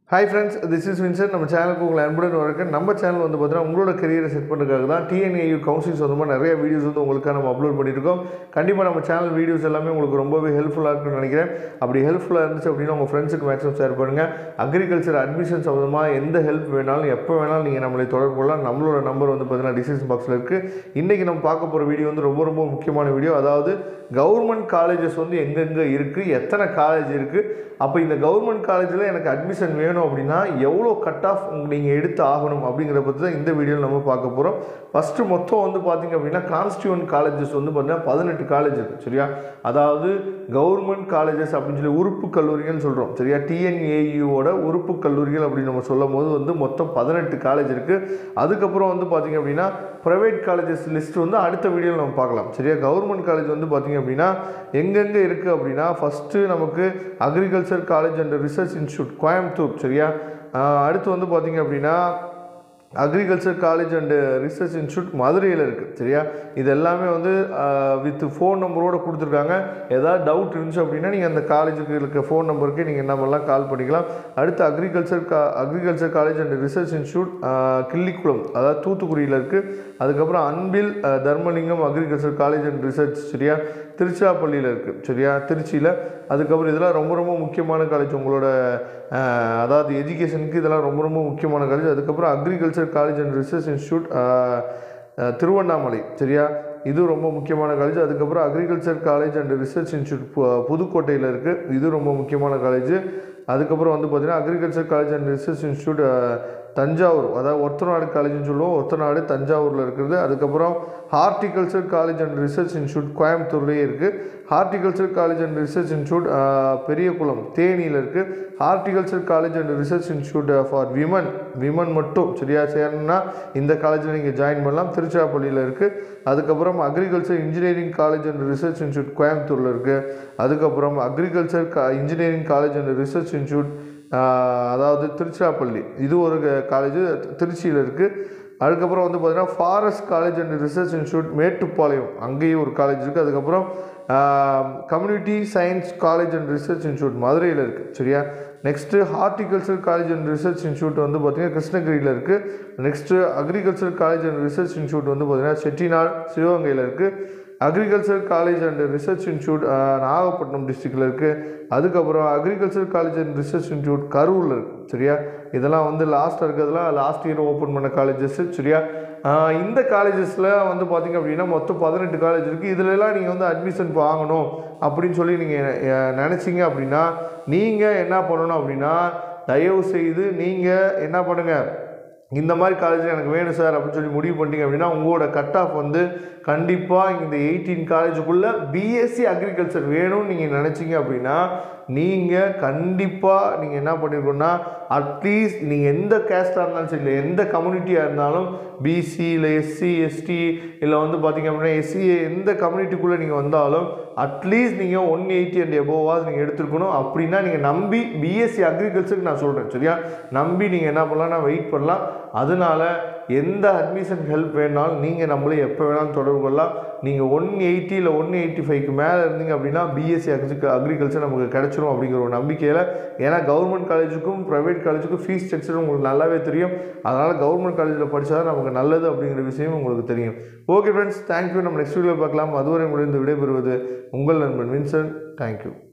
hi friends this is வின்சர் நம்ம சேனலுக்கு உங்களை அன்புடன் வரக்க நம்ம சேனல் வந்து பார்த்தீங்கன்னா உங்களோட கரியரை செட் பண்ணுறதுக்காக தான் டிஎன்ஏயு கவுன்சிலிங் சொந்தமாக நிறைய வீடியோஸ் வந்து உங்களுக்காக நம்ம அப்லோட் பண்ணியிருக்கோம் கண்டிப்பாக நம்ம சேனல் வீடியோஸ் எல்லாமே உங்களுக்கு ரொம்பவே ஹெல்ப்ஃபுல்லாக இருக்கும்னு நினைக்கிறேன் அப்படி ஹெல்ப்ஃபுல்லாக இருந்துச்சு அப்படின்னா உங்கள் ஃப்ரெண்ட்ஸுக்கு மேக்ஸிமம் ஷேர் பண்ணுங்கள் அக்ரிகல்ச்சர் அட்மிஷன் சம்மந்தமாக எந்த ஹெல்ப் வேணாலும் எப்போ வேணாலும் நீங்கள் நம்மளை தொடர்பு கொள்ளலாம் நம்மளோட நம்பர் வந்து பார்த்தீங்கன்னா டிஸ்கிரிப்ஷன் பாக்ஸில் இருக்குது இன்றைக்கி நம்ம பார்க்க போகிற வீடியோ வந்து ரொம்ப ரொம்ப முக்கியமான வீடியோ அதாவது கவர்மெண்ட் காலேஜஸ் வந்து எங்கெங்கே இருக்குது எத்தனை காலேஜ் இருக்குது அப்போ இந்த கவர்மெண்ட் காலேஜில் எனக்கு அட்மிஷன் வேணும் அப்படின்னா எவ்வளோ கட் ஆஃப் நீங்கள் எடுத்து ஆகணும் அப்படிங்கிற பற்றி தான் இந்த வீடியோவில் நம்ம பார்க்க போகிறோம் ஃபஸ்ட்டு மொத்தம் வந்து பார்த்திங்க அப்படின்னா கான்ஸ்டியூன் காலேஜஸ் வந்து பார்த்திங்கன்னா பதினெட்டு காலேஜ் இருக்குது சரியா அதாவது கவர்மெண்ட் காலேஜஸ் அப்படின்னு சொல்லி உறுப்பு கல்லூரிகள்னு சொல்கிறோம் சரியா டிஎன்ஏயுவோட உறுப்பு கல்லூரிகள் அப்படின்னு நம்ம சொல்லும் போது வந்து மொத்தம் பதினெட்டு காலேஜ் இருக்குது அதுக்கப்புறம் வந்து பார்த்திங்க அப்படின்னா ப்ரைவேட் காலேஜஸ் லிஸ்ட் வந்து அடுத்த வீடியோவில் நம்ம பார்க்கலாம் சரியா கவர்மெண்ட் காலேஜ் வந்து பார்த்திங்க அப்படின்னா எங்கெங்கே இருக்குது அப்படின்னா ஃபஸ்ட்டு நமக்கு agriculture college and research institute Coimbatore சரியா ஆஹ் அடுத்து வந்து பார்த்திங்க அப்படின்னா agriculture college and research institute மதுரையில் இருக்குது சரியா இது எல்லாமே வந்து வித் ஃபோன் நம்பரோடு கொடுத்துருக்காங்க ஏதாவது டவுட் இருந்துச்சு அப்படின்னா நீங்கள் அந்த காலேஜுக்கு இருக்க ஃபோன் நம்பருக்கு நீங்கள் நம்மலாம் கால் பண்ணிக்கலாம் அடுத்து அக்ரிகல்ச்சர் கா agriculture college and research institute Killikulam அதாவது தூத்துக்குடியில் இருக்குது அதுக்கப்புறம் அன்பில் அஹ், Dharmalingam agriculture college and research சரியா திருச்சிராப்பள்ளியில் இருக்குது சரியா திருச்சியில் அதுக்கப்புறம் இதெல்லாம் ரொம்ப ரொம்ப முக்கியமான காலேஜ் உங்களோட அஹ், அதாவது எஜுகேஷனுக்கு இதெல்லாம் ரொம்ப ரொம்ப முக்கியமான காலேஜ் அதுக்கப்புறம் agriculture college and research institute Tiruvannamalai சரியா இது ரொம்ப முக்கியமான காலேஜ் அதுக்கப்புறம் agriculture college and research institute பு- புதுக்கோட்டையில் இருக்குது இது ரொம்ப முக்கியமான காலேஜ் அதுக்கப்புறம் வந்து பார்த்திங்கன்னா agriculture college and research institute Thanjavur அதாவது ஒருத்தநாடு காலேஜ்னு சொல்லுவோம் ஒருத்தநாடு தஞ்சாவூரில் இருக்கிறது அதுக்கப்புறம் horticulture college and research institute கோயம்புத்தூர்லேயே இருக்குது horticulture college and research institute Periyakulam தேனியில் இருக்குது horticulture college and research institute for women women மட்டும் சரியா சேரணும்னா இந்த காலேஜில் நீங்கள் ஜாயின் பண்ணலாம் திருச்சிராப்பள்ளியில் இருக்குது அதுக்கப்புறம் agriculture engineering college and research institute கோயம்புத்தூரில் இருக்குது அதுக்கப்புறம் அக்ரிகல்ச்சர் கா engineering college and research institute அதாவது திருச்சிராப்பள்ளி இது ஒரு காலேஜ் திருச்சியில் இருக்குது அதுக்கப்புறம் வந்து பார்த்தீங்கன்னா forest college and research institute Mettupalayam அங்கேயும் ஒரு காலேஜ் இருக்குது அதுக்கப்புறம் community science college and research institute மதுரையில் இருக்குது சரியா next horticulture college and research institute வந்து பார்த்திங்கன்னா கிருஷ்ணகிரியில் இருக்குது next agriculture college and research institute வந்து பார்த்திங்கன்னா செட்டிநாடு சிவகங்கையில் இருக்குது agriculture college and research institute Nagapattinam டிஸ்ட்ரிக்டில் இருக்குது அதுக்கப்புறம் agriculture college and research institute கரூரில் இருக்குது சரியா இதெல்லாம் வந்து லாஸ்ட்டாக இருக்கிறதுலாம் லாஸ்ட் இயர் ஓப்பன் பண்ண காலேஜஸ் சரியா ஆஹ் இந்த காலேஜஸில் வந்து பார்த்திங்க அப்படின்னா மொத்தம் பதினெட்டு காலேஜ் இருக்குது இதிலெல்லாம் நீங்கள் வந்து அட்மிஷன் வாங்கணும் அப்படின்னு சொல்லி நீங்கள் நினச்சிங்க அப்படின்னா நீங்கள் என்ன பண்ணணும் அப்படின்னா தயவு செய்து நீங்கள் என்ன பண்ணுங்கள் இந்த மாதிரி காலேஜ் எனக்கு வேணும் சார் அப்படின்னு சொல்லி முடிவு பண்ணிட்டீங்க அப்படின்னா உங்களோட கட் ஆஃப் வந்து கண்டிப்பாக இந்த எயிட்டீன் காலேஜுக்குள்ளே பிஎஸ்சி அக்ரிகல்ச்சர் வேணும்னு நீங்கள் நினச்சிங்க அப்படின்னா நீங்கள் கண்டிப்பாக நீங்கள் என்ன பண்ணிருக்கணும்னா அட்லீஸ்ட் நீங்கள் எந்த கேஸ்டாக இருந்தாலும் சரி இல்லை எந்த கம்யூனிட்டியாக இருந்தாலும் பிசி இல்லை எஸ்சி எஸ்டி இல்லை வந்து பார்த்தீங்க அப்படின்னா எஸ்சி எந்த கம்யூனிட்டிக்குள்ளே நீங்கள் வந்தாலும் அட்லீஸ்ட் நீங்கள் ஒன் எயிட்டி அண்ட் எபோவாவது நீங்கள் எடுத்துருக்கணும் அப்படின்னா நீங்கள் நம்பி பிஎஸ்சி அக்ரிகல்ச்சருக்கு நான் சொல்கிறேன் சரியா நம்பி நீங்கள் என்ன பண்ணலாம்னா வெயிட் பண்ணலாம் அதனால எந்த அட்மிஷன் ஹெல்ப் வேணாலும் நீங்கள் நம்மளே எப்போ வேணாலும் தொடர்பு கொள்ளலாம் நீங்கள் ஒன் எயிட்டி இல்லை ஒன் எயிட்டி ஃபைவ்க்கு மேலே இருந்தீங்க அப்படின்னா பிஎஸ்சி அக்ரி அக்ரிகல்ச்சர் நமக்கு கிடச்சிரும் அப்படிங்கிற ஒரு நம்பிக்கையில் ஏன்னா கவர்மெண்ட் காலேஜுக்கும் ப்ரைவேட் காலேஜுக்கும் ஃபீஸ் ஸ்ட்ரக்சர் உங்களுக்கு நல்லாவே தெரியும் அதனால் கவர்மெண்ட் காலேஜில் படித்தா தான் நமக்கு நல்லது அப்படிங்கிற விஷயம் உங்களுக்கு தெரியும் ஓகே ஃப்ரெண்ட்ஸ் தேங்க்யூ நம்ம நெக்ஸ்ட் வீடியோ பார்க்கலாம் அதுவரை முடிந்து விடைபெறுவது உங்கள் நண்பன் வின்சன் தேங்க்யூ